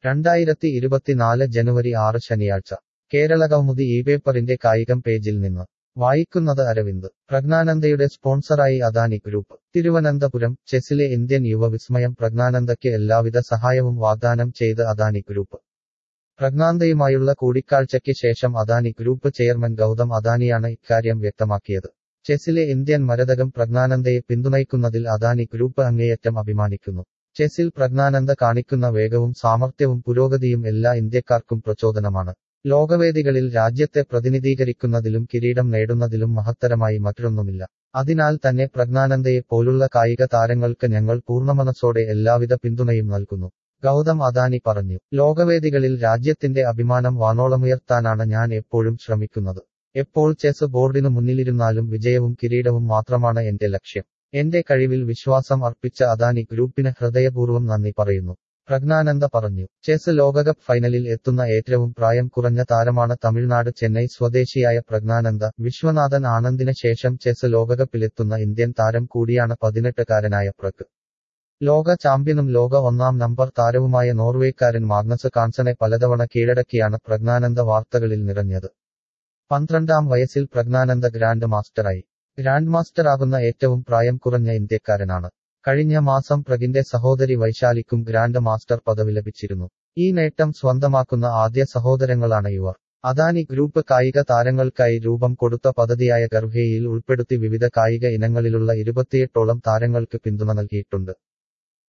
രണ്ടായിരത്തി ഇരുപത്തിനാല് ജനുവരി ആറ് ശനിയാഴ്ച കേരളകൗമുദി ഈ പേപ്പറിന്റെ കായികം പേജിൽ നിന്ന് വായിക്കുന്നത് അരവിന്ദ് പ്രജ്ഞാനന്ദയുടെ സ്പോൺസറായി അദാനി ഗ്രൂപ്പ് തിരുവനന്തപുരം ചെസ്സിലെ ഇന്ത്യൻ യുവവിസ്മയം പ്രജ്ഞാനന്ദയ്ക്ക് എല്ലാവിധ സഹായവും വാഗ്ദാനം ചെയ്ത് അദാനി ഗ്രൂപ്പ് പ്രജ്ഞാനന്ദയുമായുള്ള കൂടിക്കാഴ്ചയ്ക്ക് ശേഷം അദാനി ഗ്രൂപ്പ് ചെയർമാൻ ഗൗതം അദാനിയാണ് ഇക്കാര്യം വ്യക്തമാക്കിയത് ചെസ്സിലെ ഇന്ത്യൻ മരതകം പ്രജ്ഞാനന്ദയെ പിന്തുണയ്ക്കുന്നതിൽ അദാനി ഗ്രൂപ്പ് അങ്ങേയറ്റം അഭിമാനിക്കുന്നു ചെസ്സിൽ പ്രജ്ഞാനന്ദ കാണിക്കുന്ന വേഗവും സാമർത്ഥ്യവും പുരോഗതിയും എല്ലാ ഇന്ത്യക്കാർക്കും പ്രചോദനമാണ് ലോകവേദികളിൽ രാജ്യത്തെ പ്രതിനിധീകരിക്കുന്നതിലും കിരീടം നേടുന്നതിലും മഹത്തരമായി മറ്റൊന്നുമില്ല അതിനാൽ തന്നെ പ്രജ്ഞാനന്ദയെ പോലുള്ള കായിക താരങ്ങൾക്ക് ഞങ്ങൾ പൂർണ്ണമനസ്സോടെ എല്ലാവിധ പിന്തുണയും നൽകുന്നു ഗൗതം അദാനി പറഞ്ഞു ലോകവേദികളിൽ രാജ്യത്തിന്റെ അഭിമാനം വാനോളമുയർത്താനാണ് ഞാൻ എപ്പോഴും ശ്രമിക്കുന്നത് എപ്പോൾ ചെസ് ബോർഡിനു മുന്നിലിരുന്നാലും വിജയവും കിരീടവും മാത്രമാണ് എന്റെ ലക്ഷ്യം എന്റെ കഴിവിൽ വിശ്വാസം അർപ്പിച്ച അദാനി ഗ്രൂപ്പിന് ഹൃദയപൂർവ്വം നന്ദി പറയുന്നു പ്രജ്ഞാനന്ദ പറഞ്ഞു ചെസ് ലോകകപ്പ് ഫൈനലിൽ എത്തുന്ന ഏറ്റവും പ്രായം കുറഞ്ഞ താരമാണ് തമിഴ്നാട് ചെന്നൈ സ്വദേശിയായ പ്രജ്ഞാനന്ദ വിശ്വനാഥൻ ആനന്ദിന് ശേഷം ചെസ് ലോകകപ്പിലെത്തുന്ന ഇന്ത്യൻ താരം കൂടിയാണ് പതിനെട്ടുകാരനായ പ്രഗ് ലോക ചാമ്പ്യനും ലോക ഒന്നാം നമ്പർ താരവുമായ നോർവേക്കാരൻ മാഗ്നസ് കാൺസനെ പലതവണ കീഴടക്കിയാണ് പ്രജ്ഞാനന്ദ വാർത്തകളിൽ നിറഞ്ഞത് പന്ത്രണ്ടാം വയസ്സിൽ പ്രജ്ഞാനന്ദ ഗ്രാൻഡ് മാസ്റ്ററായി ഗ്രാൻഡ് മാസ്റ്ററാകുന്ന ഏറ്റവും പ്രായം കുറഞ്ഞ ഇന്ത്യക്കാരനാണ് കഴിഞ്ഞ മാസം പ്രഗിന്റെ സഹോദരി വൈശാലിക്കും ഗ്രാൻഡ് മാസ്റ്റർ പദവി ലഭിച്ചിരുന്നു ഈ നേട്ടം സ്വന്തമാക്കുന്ന ആദ്യ സഹോദരങ്ങളാണ് ഇവർ അദാനി ഗ്രൂപ്പ് കായിക താരങ്ങൾക്കായി രൂപം കൊടുത്ത പദ്ധതിയായ ഗർഭയിൽ ഉൾപ്പെടുത്തി വിവിധ കായിക ഇനങ്ങളിലുള്ള ഇരുപത്തിയെട്ടോളം താരങ്ങൾക്ക് പിന്തുണ നൽകിയിട്ടുണ്ട്